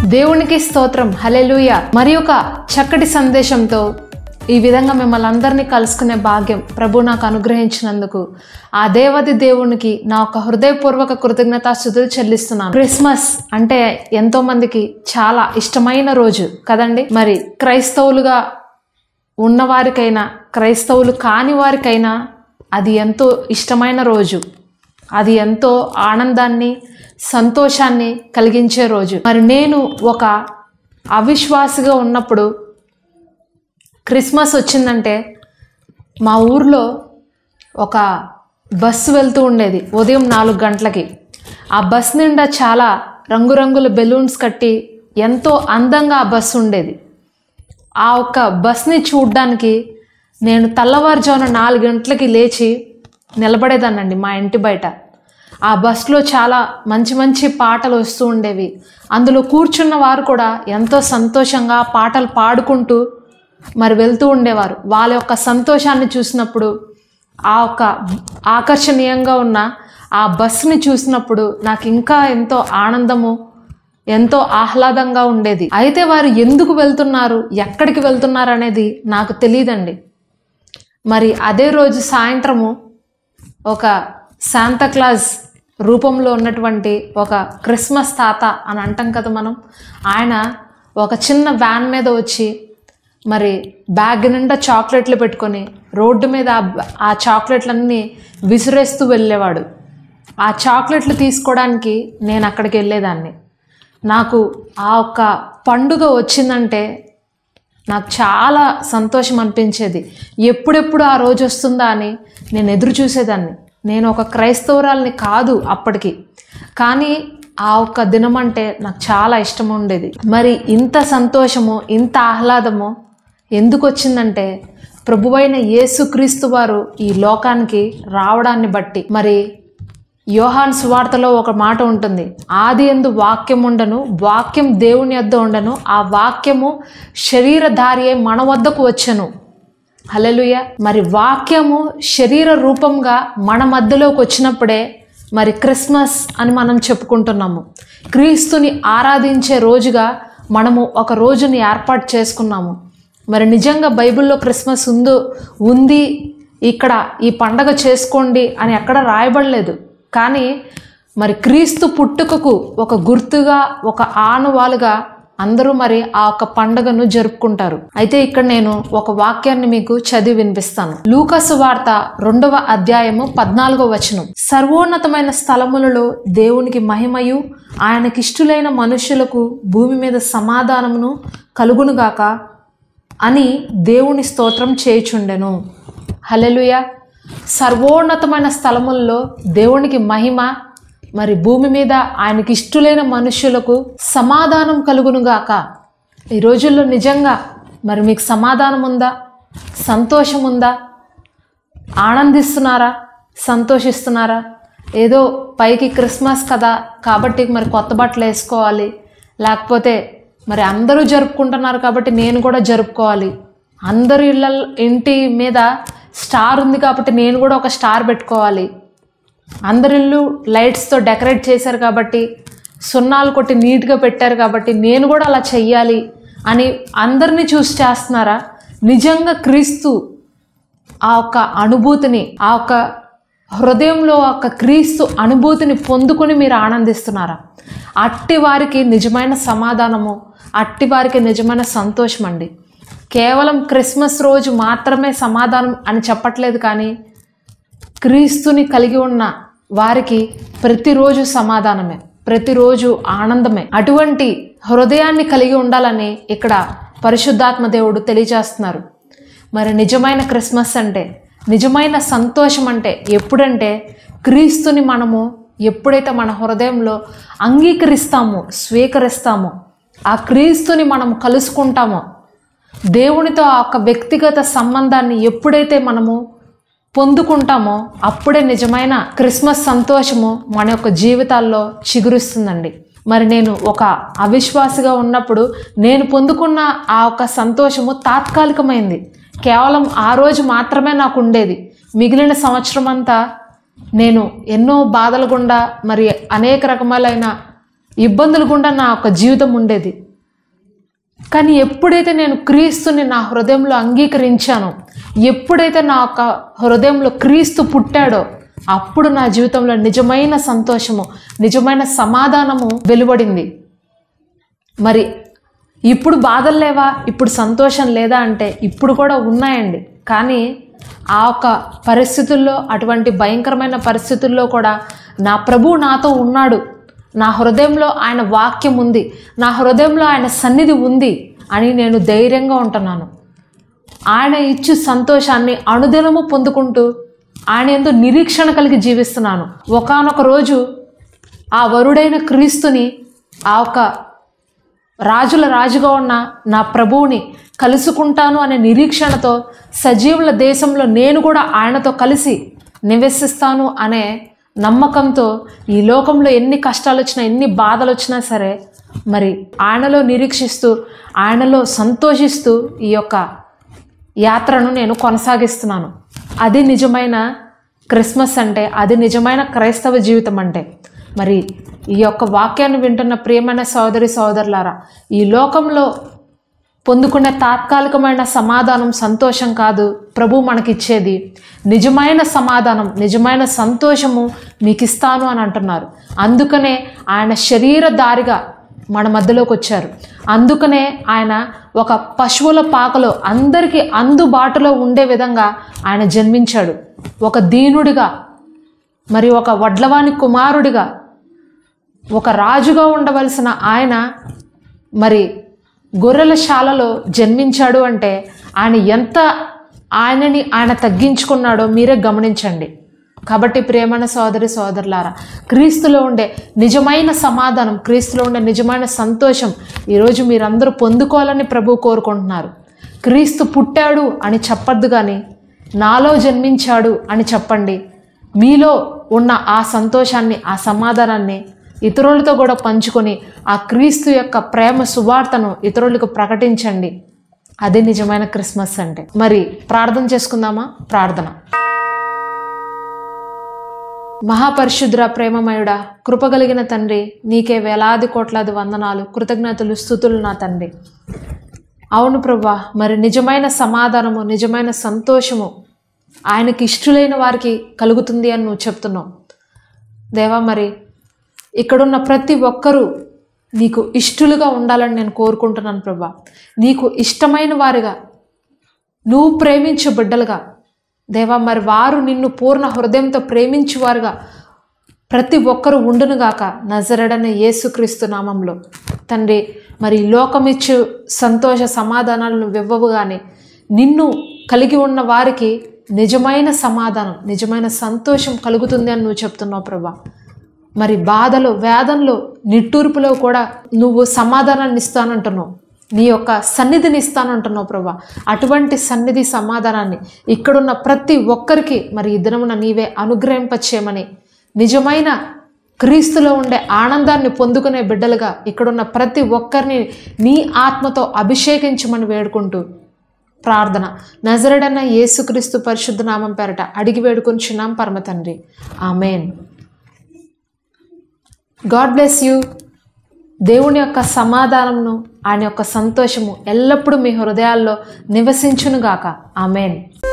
దేవునికి స్తోత్రం హలెలుయ మరి ఒక చక్కటి సందేశంతో ఈ విధంగా మిమ్మల్ని అందరినీ కలుసుకునే భాగ్యం ప్రభు నాకు అనుగ్రహించినందుకు ఆ దేవది దేవునికి నా ఒక హృదయపూర్వక కృతజ్ఞతాస్థుతులు చెల్లిస్తున్నాను క్రిస్మస్ అంటే ఎంతో మందికి చాలా ఇష్టమైన రోజు కదండి మరి క్రైస్తవులుగా ఉన్నవారికైనా క్రైస్తవులు కాని వారికైనా అది ఎంతో ఇష్టమైన రోజు అది ఎంతో ఆనందాన్ని సంతోషాన్ని కలిగించే రోజు మరి నేను ఒక అవిశ్వాసిగా ఉన్నప్పుడు క్రిస్మస్ వచ్చిందంటే మా ఊర్లో ఒక బస్సు వెళ్తూ ఉండేది ఉదయం నాలుగు గంటలకి ఆ బస్ నిండా చాలా రంగురంగుల బెలూన్స్ కట్టి ఎంతో అందంగా ఆ బస్సు ఉండేది ఆ ఒక్క బస్ని చూడ్డానికి నేను తెల్లవారుజామున నాలుగు గంటలకి లేచి నిలబడేదానండి మా ఇంటి బయట ఆ బస్సులో చాలా మంచి మంచి పాటలు వస్తూ ఉండేవి అందులో కూర్చున్న వారు కూడా ఎంతో సంతోషంగా పాటలు పాడుకుంటూ మరి వెళ్తూ ఉండేవారు వాళ్ళ యొక్క సంతోషాన్ని చూసినప్పుడు ఆ యొక్క ఆకర్షణీయంగా ఉన్న ఆ బస్సుని చూసినప్పుడు నాకు ఇంకా ఎంతో ఆనందము ఎంతో ఆహ్లాదంగా ఉండేది అయితే వారు ఎందుకు వెళ్తున్నారు ఎక్కడికి వెళ్తున్నారు అనేది నాకు తెలియదండి మరి అదే రోజు సాయంత్రము ఒక శాంతాక్లాజ్ రూపంలో ఉన్నటువంటి ఒక క్రిస్మస్ తాత అని అంటాం కదా మనం ఆయన ఒక చిన్న వ్యాన్ మీద వచ్చి మరి బ్యాగ్ నిండా చాక్లెట్లు పెట్టుకొని రోడ్డు మీద ఆ బ- ఆ చాక్లెట్లన్నీ విసిరేస్తూ వెళ్ళేవాడు ఆ చాక్లెట్లు తీసుకోవడానికి నేను అక్కడికి వెళ్ళేదాన్ని నాకు ఆ ఒక్క పండుగ వచ్చిందంటే నాకు చాలా సంతోషం అనిపించేది ఎప్పుడెప్పుడు ఆ రోజు వస్తుందా అని నేను ఎదురు చూసేదాన్ని నేను ఒక క్రైస్తవురాల్ని కాదు అప్పటికి కానీ ఆ ఒక్క దినం అంటే నాకు చాలా ఇష్టం ఉండేది మరి ఇంత సంతోషము ఇంత ఆహ్లాదము ఎందుకు వచ్చిందంటే ప్రభువైన యేసుక్రీస్తు వారు ఈ లోకానికి రావడాన్ని బట్టి మరి యోహాన్ సువార్తలో ఒక మాట ఉంటుంది ఆది ఎందు వాక్యం ఉండను వాక్యం దేవుని వద్ద ఉండను ఆ వాక్యము శరీరధారి అయి మన వద్దకు వచ్చెను హలెలుయ మరి వాక్యము శరీర రూపంగా మన మధ్యలోకి వచ్చినప్పుడే మరి క్రిస్మస్ అని మనం చెప్పుకుంటున్నాము క్రీస్తుని ఆరాధించే రోజుగా మనము ఒక రోజుని ఏర్పాటు చేసుకున్నాము మరి నిజంగా బైబిల్లో క్రిస్మస్ ఉందో ఉంది ఇక్కడ ఈ పండగ చేసుకోండి అని ఎక్కడ రాయబడలేదు కానీ మరి క్రీస్తు పుట్టుకకు ఒక గుర్తుగా ఒక ఆనవాలుగా అందరూ మరి ఆ ఒక పండగను జరుపుకుంటారు అయితే ఇక్కడ నేను ఒక వాక్యాన్ని మీకు చదివి వినిపిస్తాను లూకసు వార్త రెండవ అధ్యాయము పద్నాలుగో వచనం సర్వోన్నతమైన స్థలములలో దేవునికి మహిమయు ఆయనకిష్టులైన మనుషులకు భూమి మీద సమాధానమును కలుగునుగాక అని దేవుని స్తోత్రం చేయుచుండెను హలెలుయ సర్వోన్నతమైన స్థలముల్లో దేవునికి మహిమ మరి భూమి మీద ఆయనకి ఇష్టలైన మనుష్యులకు సమాధానం కలుగునుగాక ఈ రోజుల్లో నిజంగా మరి మీకు సమాధానం ఉందా సంతోషం ఉందా ఆనందిస్తున్నారా సంతోషిస్తున్నారా ఏదో పైకి క్రిస్మస్ కదా కాబట్టి మరి కొత్త బట్టలు వేసుకోవాలి లేకపోతే మరి అందరూ జరుపుకుంటున్నారు కాబట్టి నేను కూడా జరుపుకోవాలి అందరి ఇళ్ళ ఇంటి మీద స్టార్ ఉంది కాబట్టి నేను కూడా ఒక స్టార్ పెట్టుకోవాలి అందరి ఇల్లు లైట్స్తో డెకరేట్ చేశారు కాబట్టి సున్నాలు కొట్టి నీట్గా పెట్టారు కాబట్టి నేను కూడా అలా చెయ్యాలి అని అందరినీ చూసి చేస్తున్నారా నిజంగా క్రీస్తు ఆ ఒక్క అనుభూతిని ఆ ఒక్క హృదయంలో ఆ ఒక్క క్రీస్తు అనుభూతిని పొందుకొని మీరు ఆనందిస్తున్నారా అట్టి వారికి నిజమైన సమాధానము అట్టి వారికి నిజమైన సంతోషం అండి కేవలం క్రిస్మస్ రోజు మాత్రమే సమాధానం అని చెప్పట్లేదు కానీ క్రీస్తుని కలిగి ఉన్న వారికి ప్రతిరోజు సమాధానమే ప్రతిరోజు ఆనందమే అటువంటి హృదయాన్ని కలిగి ఉండాలని ఇక్కడ పరిశుద్ధాత్మ దేవుడు తెలియజేస్తున్నారు మరి నిజమైన క్రిస్మస్ అంటే నిజమైన సంతోషం అంటే ఎప్పుడంటే క్రీస్తుని మనము ఎప్పుడైతే మన హృదయంలో అంగీకరిస్తామో స్వీకరిస్తామో ఆ క్రీస్తుని మనం కలుసుకుంటామో దేవునితో ఆ యొక్క వ్యక్తిగత సంబంధాన్ని ఎప్పుడైతే మనము పొందుకుంటామో అప్పుడే నిజమైన క్రిస్మస్ సంతోషము మన యొక్క జీవితాల్లో చిగురిస్తుందండి మరి నేను ఒక అవిశ్వాసిగా ఉన్నప్పుడు నేను పొందుకున్న ఆ ఒక సంతోషము తాత్కాలికమైంది కేవలం ఆ రోజు మాత్రమే నాకు ఉండేది మిగిలిన సంవత్సరం అంతా నేను ఎన్నో బాధల గుండా మరి అనేక రకములైన ఇబ్బందులు గుండా నా యొక్క జీవితం ఉండేది కానీ ఎప్పుడైతే నేను క్రీస్తుని నా హృదయంలో అంగీకరించానో ఎప్పుడైతే నా యొక్క హృదయంలో క్రీస్తు పుట్టాడో అప్పుడు నా జీవితంలో నిజమైన సంతోషము నిజమైన సమాధానము వెలువడింది మరి ఇప్పుడు బాధలు లేవా ఇప్పుడు సంతోషం లేదా అంటే ఇప్పుడు కూడా ఉన్నాయండి కానీ ఆ యొక్క పరిస్థితుల్లో అటువంటి భయంకరమైన పరిస్థితుల్లో కూడా నా ప్రభు నాతో ఉన్నాడు నా హృదయంలో ఆయన వాక్యం ఉంది నా హృదయంలో ఆయన సన్నిధి ఉంది అని నేను ధైర్యంగా ఉంటున్నాను ఆయన ఇచ్చు సంతోషాన్ని అనుదినము పొందుకుంటూ ఆయన ఎందు నిరీక్షణ కలిగి జీవిస్తున్నాను ఒకానొక రోజు ఆ వరుడైన క్రీస్తుని ఆ ఒక రాజుల రాజుగా ఉన్న నా ప్రభువుని కలుసుకుంటాను అనే నిరీక్షణతో సజీవుల దేశంలో నేను కూడా ఆయనతో కలిసి నివసిస్తాను అనే నమ్మకంతో ఈ లోకంలో ఎన్ని కష్టాలు వచ్చినా ఎన్ని బాధలు వచ్చినా సరే మరి ఆయనలో నిరీక్షిస్తూ ఆయనలో సంతోషిస్తూ ఈ యొక్క యాత్రను నేను కొనసాగిస్తున్నాను అది నిజమైన క్రిస్మస్ అంటే అది నిజమైన క్రైస్తవ జీవితం అంటే మరి ఈ యొక్క వాక్యాన్ని వింటున్న ప్రియమైన సోదరి సోదరులారా ఈ లోకంలో పొందుకునే తాత్కాలికమైన సమాధానం సంతోషం కాదు ప్రభు మనకిచ్చేది నిజమైన సమాధానం నిజమైన సంతోషము మీకు ఇస్తాను అని అంటున్నారు అందుకనే ఆయన శరీరధారిగా మన మధ్యలోకి వచ్చారు అందుకనే ఆయన ఒక పశువుల పాకలో అందరికీ అందుబాటులో ఉండే విధంగా ఆయన జన్మించాడు ఒక దీనుడిగా మరి ఒక వడ్లవాని కుమారుడిగా ఒక రాజుగా ఉండవలసిన ఆయన మరి గొర్రెల శాలలో జన్మించాడు అంటే ఆయన ఎంత ఆయనని ఆయన తగ్గించుకున్నాడో మీరే గమనించండి కాబట్టి ప్రేమైన సోదరి సోదరులారా క్రీస్తులో ఉండే నిజమైన సమాధానం క్రీస్తులో ఉండే నిజమైన సంతోషం ఈరోజు మీరందరూ పొందుకోవాలని ప్రభు కోరుకుంటున్నారు క్రీస్తు పుట్టాడు అని చెప్పద్దు కానీ నాలో జన్మించాడు అని చెప్పండి మీలో ఉన్న ఆ సంతోషాన్ని ఆ సమాధానాన్ని ఇతరులతో కూడా పంచుకొని ఆ క్రీస్తు యొక్క ప్రేమ సువార్తను ఇతరులకు ప్రకటించండి అది నిజమైన క్రిస్మస్ అంటే మరి ప్రార్థన చేసుకుందామా ప్రార్థన మహాపరిశుద్ర ప్రేమమయుడా కృపగలిగిన తండ్రి నీకే వేలాది కోట్లాది వందనాలు కృతజ్ఞతలు స్థుతులు నా తండ్రి అవును ప్రభా మరి నిజమైన సమాధానము నిజమైన సంతోషము ఆయనకి ఇష్టలైన వారికి కలుగుతుంది అని నువ్వు చెప్తున్నావు దేవా మరి ఇక్కడున్న ప్రతి ఒక్కరూ నీకు ఇష్టలుగా ఉండాలని నేను కోరుకుంటున్నాను ప్రభా నీకు ఇష్టమైన వారిగా నువ్వు ప్రేమించు బిడ్డలుగా దేవా మరి వారు నిన్ను పూర్ణ హృదయంతో ప్రేమించువారుగా ప్రతి ఒక్కరూ ఉండునుగాక నజరడనే యేసుక్రీస్తు నామంలో తండ్రి మరి ఈ లోకమిచ్చు సంతోష సమాధానాలను వివ్వవు కానీ నిన్ను కలిగి ఉన్న వారికి నిజమైన సమాధానం నిజమైన సంతోషం కలుగుతుంది అని నువ్వు చెప్తున్నావు ప్రభా మరి బాధలో వేదనలో నిట్టూర్పులో కూడా నువ్వు సమాధానాన్ని ఇస్తానంటున్నావు నీ యొక్క సన్నిధిని ఇస్తానంటున్నావు ప్రభా అటువంటి సన్నిధి సమాధానాన్ని ఇక్కడున్న ప్రతి ఒక్కరికి మరి ఈ దినమున నీవే అనుగ్రహింపచేయమని నిజమైన క్రీస్తులో ఉండే ఆనందాన్ని పొందుకునే బిడ్డలుగా ఇక్కడున్న ప్రతి ఒక్కరిని నీ ఆత్మతో అభిషేకించమని వేడుకుంటూ ప్రార్థన నజరడన్న యేసుక్రీస్తు పరిశుద్ధ నామం పేరట అడిగి వేడుకొంచున్నాం పరమ తండ్రి ఆమెన్ గాడ్ బ్లెస్ యూ దేవుని యొక్క సమాధానమును ఆయన యొక్క సంతోషము ఎల్లప్పుడూ మీ హృదయాల్లో నివసించునుగాక ఆమెన్